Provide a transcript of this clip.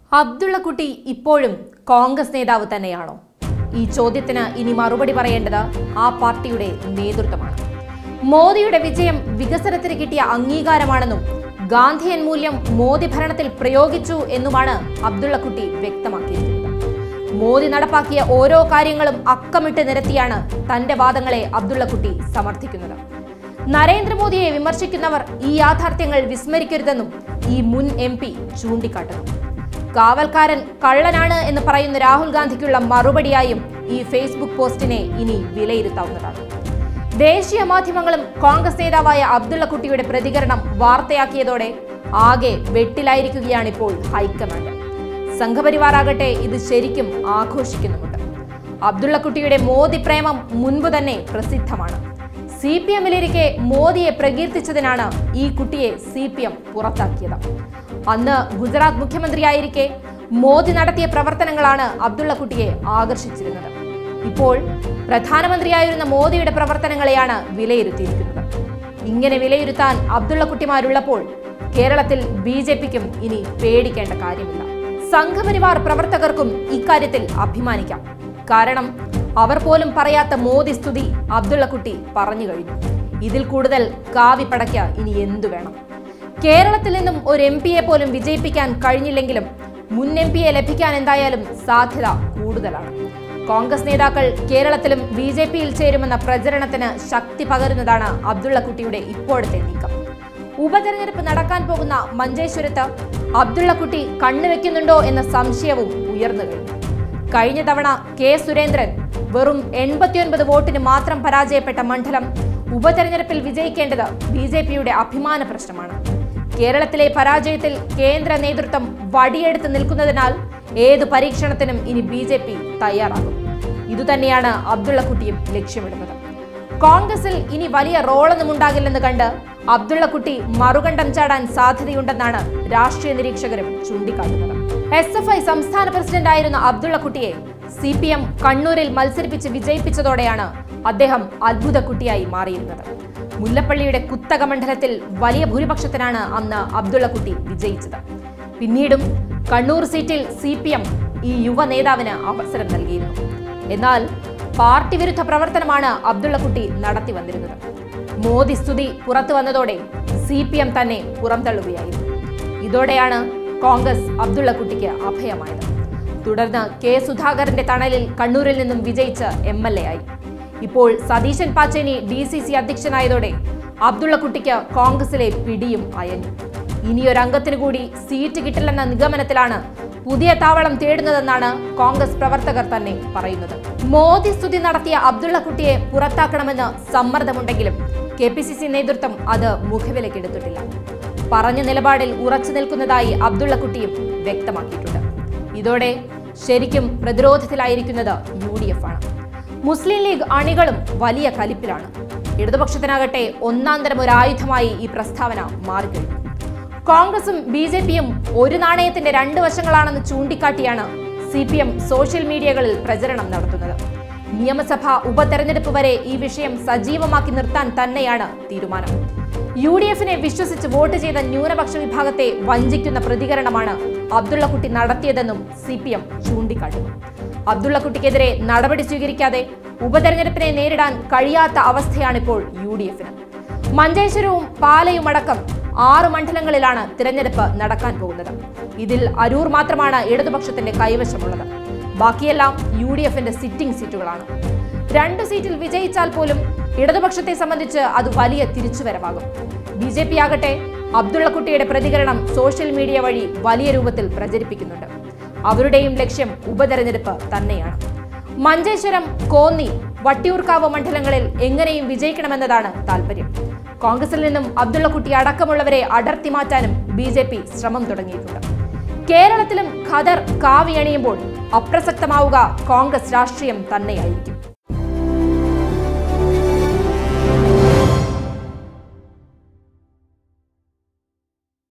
അബ്ദുള്ളക്കുട്ടി ഇപ്പോഴും കോൺഗ്രസ് നേതാവ് തന്നെയാണോ ഈ ചോദ്യത്തിന് ഇനി മറുപടി പറയേണ്ടത് ആ പാർട്ടിയുടെ നേതൃത്വമാണ് മോദിയുടെ വിജയം വികസനത്തിന് കിട്ടിയ അംഗീകാരമാണെന്നും ഗാന്ധിയൻ മൂല്യം മോദി ഭരണത്തിൽ പ്രയോഗിച്ചു എന്നുമാണ് അബ്ദുള്ളക്കുട്ടി വ്യക്തമാക്കിയിരിക്കുന്നത് മോദി നടപ്പാക്കിയ ഓരോ കാര്യങ്ങളും അക്കമിട്ട് നിരത്തിയാണ് തന്റെ വാദങ്ങളെ അബ്ദുള്ളക്കുട്ടി സമർത്ഥിക്കുന്നത് നരേന്ദ്രമോദിയെ വിമർശിക്കുന്നവർ ഈ യാഥാർത്ഥ്യങ്ങൾ വിസ്മരിക്കരുതെന്നും ഈ മുൻ എം പി ചൂണ്ടിക്കാട്ടുന്നു കാവൽക്കാരൻ കള്ളനാണ് എന്ന് പറയുന്ന രാഹുൽ ഗാന്ധിക്കുള്ള മറുപടിയായും ഈ ഫേസ്ബുക്ക് പോസ്റ്റിനെ ഇനി വിലയിരുത്താവുന്നതാണ് ദേശീയ മാധ്യമങ്ങളും കോൺഗ്രസ് നേതാവായ അബ്ദുള്ളക്കുട്ടിയുടെ പ്രതികരണം വാർത്തയാക്കിയതോടെ ആകെ വെട്ടിലായിരിക്കുകയാണിപ്പോൾ ഹൈക്കമാൻഡ് സംഘപരിവാറാകട്ടെ ഇത് ശരിക്കും ആഘോഷിക്കുന്നുമുണ്ട് അബ്ദുള്ളക്കുട്ടിയുടെ മോദി പ്രേമം മുൻപ് തന്നെ പ്രസിദ്ധമാണ് സി പി എമ്മിലിരിക്കെ മോദിയെ പ്രകീർത്തിച്ചതിനാണ് ഈ കുട്ടിയെ സി പി എം പുറത്താക്കിയത് അന്ന് ഗുജറാത്ത് മുഖ്യമന്ത്രിയായിരിക്കെ മോദി നടത്തിയ പ്രവർത്തനങ്ങളാണ് അബ്ദുള്ളക്കുട്ടിയെ ആകർഷിച്ചിരുന്നത് ഇപ്പോൾ പ്രധാനമന്ത്രിയായിരുന്ന മോദിയുടെ പ്രവർത്തനങ്ങളെയാണ് വിലയിരുത്തിയിരിക്കുന്നത് ഇങ്ങനെ വിലയിരുത്താൻ അബ്ദുള്ളക്കുട്ടിമാരുള്ളപ്പോൾ കേരളത്തിൽ ബി ജെ പിക്കും ഇനി പേടിക്കേണ്ട കാര്യമില്ല സംഘപരിവാർ പ്രവർത്തകർക്കും ഇക്കാര്യത്തിൽ അഭിമാനിക്കാം കാരണം അവർ പോലും പറയാത്ത മോദി സ്തുതി അബ്ദുള്ളക്കുട്ടി പറഞ്ഞു കഴിഞ്ഞു ഇതിൽ കൂടുതൽ കാവി പടയ്ക്ക ഇനി എന്തു വേണം കേരളത്തിൽ നിന്നും ഒരു എം പിയെ പോലും വിജയിപ്പിക്കാൻ കഴിഞ്ഞില്ലെങ്കിലും മുൻ എം പിയെ ലഭിക്കാൻ എന്തായാലും സാധ്യത കൂടുതലാണ് കോൺഗ്രസ് നേതാക്കൾ കേരളത്തിലും ബി ജെ പിയിൽ ചേരുമെന്ന പ്രചരണത്തിന് ശക്തി പകരുന്നതാണ് അബ്ദുള്ളക്കുട്ടിയുടെ ഇപ്പോഴത്തെ നീക്കം ഉപതെരഞ്ഞെടുപ്പ് നടക്കാൻ പോകുന്ന മഞ്ചേശ്വരത്ത് അബ്ദുള്ളക്കുട്ടി കണ്ണുവെക്കുന്നുണ്ടോ എന്ന സംശയവും ഉയർന്നു കഴിഞ്ഞു കഴിഞ്ഞ തവണ കെ സുരേന്ദ്രൻ വെറും എൺപത്തിയൊൻപത് വോട്ടിന് മാത്രം പരാജയപ്പെട്ട മണ്ഡലം ഉപതെരഞ്ഞെടുപ്പിൽ വിജയിക്കേണ്ടത് ബി ജെ പിയുടെ അഭിമാന പ്രശ്നമാണ് കേരളത്തിലെ പരാജയത്തിൽ കേന്ദ്ര നേതൃത്വം വടിയെടുത്ത് നിൽക്കുന്നതിനാൽ ഏത് പരീക്ഷണത്തിനും ഇനി ബി ജെ പി തയ്യാറാകും ഇതുതന്നെയാണ് അബ്ദുള്ളക്കുട്ടിയും ലക്ഷ്യമിടുന്നത് കോൺഗ്രസിൽ ഇനി വലിയ റോളൊന്നും ഉണ്ടാകില്ലെന്ന് കണ്ട് അബ്ദുള്ളക്കുട്ടി മറുകണ്ഠം ചാടാൻ സാധ്യതയുണ്ടെന്നാണ് രാഷ്ട്രീയ നിരീക്ഷകരും ചൂണ്ടിക്കാട്ടുന്നത് എസ് എഫ് ഐ സംസ്ഥാന പ്രസിഡന്റായിരുന്ന അബ്ദുള്ളക്കുട്ടിയെ സി പി എം കണ്ണൂരിൽ മത്സരിപ്പിച്ച് വിജയിപ്പിച്ചതോടെയാണ് അദ്ദേഹം അത്ഭുതക്കുട്ടിയായി മാറിയിരുന്നത് മുല്ലപ്പള്ളിയുടെ കുത്തക മണ്ഡലത്തിൽ വലിയ ഭൂരിപക്ഷത്തിനാണ് അന്ന് അബ്ദുള്ളക്കുട്ടി വിജയിച്ചത് പിന്നീടും കണ്ണൂർ സീറ്റിൽ സി പി എം ഈ യുവ നേതാവിന് അവസരം നൽകിയിരുന്നു എന്നാൽ പാർട്ടി വിരുദ്ധ പ്രവർത്തനമാണ് അബ്ദുള്ളക്കുട്ടി നടത്തി വന്നിരുന്നത് മോദി സ്തുതി പുറത്തു വന്നതോടെ സി പി എം തന്നെ പുറംതള്ളുകയായിരുന്നു ഇതോടെയാണ് കോൺഗ്രസ് അബ്ദുള്ളക്കുട്ടിക്ക് അഭയമായത് തുടർന്ന് കെ സുധാകരന്റെ തണലിൽ കണ്ണൂരിൽ നിന്നും വിജയിച്ച് എം എൽ എ ആയി ഇപ്പോൾ Satheesan Pacheni D C C അധ്യക്ഷനായതോടെ അബ്ദുള്ളക്കുട്ടിക്ക് കോൺഗ്രസിലെ പിടിയും അയഞ്ഞു ഇനിയൊരംഗത്തിനു കൂടി സീറ്റ് കിട്ടില്ലെന്ന നിഗമനത്തിലാണ് പുതിയ താവളം തേടുന്നതെന്നാണ് കോൺഗ്രസ് പ്രവർത്തകർ തന്നെ പറയുന്നത് മോദി സ്തുതി നടത്തിയ അബ്ദുള്ളക്കുട്ടിയെ പുറത്താക്കണമെന്ന് സമ്മർദ്ദമുണ്ടെങ്കിലും കെ പി സി സി നേതൃത്വം അത് മുഖവിലക്കെടുത്തിട്ടില്ല പറഞ്ഞ നിലപാടിൽ ഉറച്ചു നിൽക്കുന്നതായി അബ്ദുള്ളക്കുട്ടിയും വ്യക്തമാക്കിയിട്ടുണ്ട് ഇതോടെ ശരിക്കും പ്രതിരോധത്തിലായിരിക്കുന്നത് യു ഡി എഫ് ആണ് മുസ്ലിം ലീഗ് അണികളും വലിയ കലിപ്പിലാണ് ഇടതുപക്ഷത്തിനാകട്ടെ ഒന്നാം തരം ഒരു ആയുധമായി ഈ പ്രസ്താവന മാറിക്കഴിഞ്ഞു കോൺഗ്രസും ബി ജെ പിയും ഒരു നാണയത്തിന്റെ രണ്ട് വശങ്ങളാണെന്ന് ചൂണ്ടിക്കാട്ടിയാണ് സി പി എം സോഷ്യൽ മീഡിയകളിൽ പ്രചരണം നടത്തുന്നത് നിയമസഭാ ഉപതെരഞ്ഞെടുപ്പ് വരെ ഈ വിഷയം സജീവമാക്കി നിർത്താൻ തന്നെയാണ് തീരുമാനം യു ഡി എഫിനെ വിശ്വസിച്ച് വോട്ട് ചെയ്ത ന്യൂനപക്ഷ വിഭാഗത്തെ വഞ്ചിക്കുന്ന പ്രതികരണമാണ് അബ്ദുള്ളക്കുട്ടി നടത്തിയതെന്നും സി പി എം ചൂണ്ടിക്കാട്ടുന്നു അബ്ദുള്ളക്കുട്ടിക്കെതിരെ നടപടി സ്വീകരിക്കാതെ ഉപതെരഞ്ഞെടുപ്പിനെ നേരിടാൻ കഴിയാത്ത അവസ്ഥയാണിപ്പോൾ യു ഡി എഫിന് മഞ്ചേശ്വരവും പാലയും അടക്കം ആറ് മണ്ഡലങ്ങളിലാണ് തിരഞ്ഞെടുപ്പ് നടക്കാൻ പോകുന്നത് ഇതിൽ അരൂർ മാത്രമാണ് ഇടതുപക്ഷത്തിന്റെ കൈവശമുള്ളത് ബാക്കിയെല്ലാം യു ഡി എഫിന്റെ സിറ്റിംഗ് സീറ്റുകളാണ് രണ്ട് സീറ്റിൽ വിജയിച്ചാൽ പോലും ഇടതുപക്ഷത്തെ സംബന്ധിച്ച് അത് വലിയ തിരിച്ചുവരവാകും ബി ജെ പി ആകട്ടെ അബ്ദുള്ളക്കുട്ടിയുടെ പ്രതികരണം സോഷ്യൽ മീഡിയ വഴി വലിയ രൂപത്തിൽ പ്രചരിപ്പിക്കുന്നുണ്ട് അവരുടെയും ലക്ഷ്യം ഉപതെരഞ്ഞെടുപ്പ് തന്നെയാണ് മഞ്ചേശ്വരം കോന്നി വട്ടിയൂർക്കാവ് മണ്ഡലങ്ങളിൽ എങ്ങനെയും വിജയിക്കണമെന്നതാണ് താല്പര്യം കോൺഗ്രസിൽ നിന്നും അബ്ദുള്ളക്കുട്ടി അടക്കമുള്ളവരെ അടർത്തി മാറ്റാനും ബി ജെ പി ശ്രമം തുടങ്ങിയിട്ടുണ്ട് കേരളത്തിലും ഖദർ കാവിയണിയുമ്പോൾ അപ്രസക്തമാവുക കോൺഗ്രസ് രാഷ്ട്രീയം തന്നെയായിരിക്കും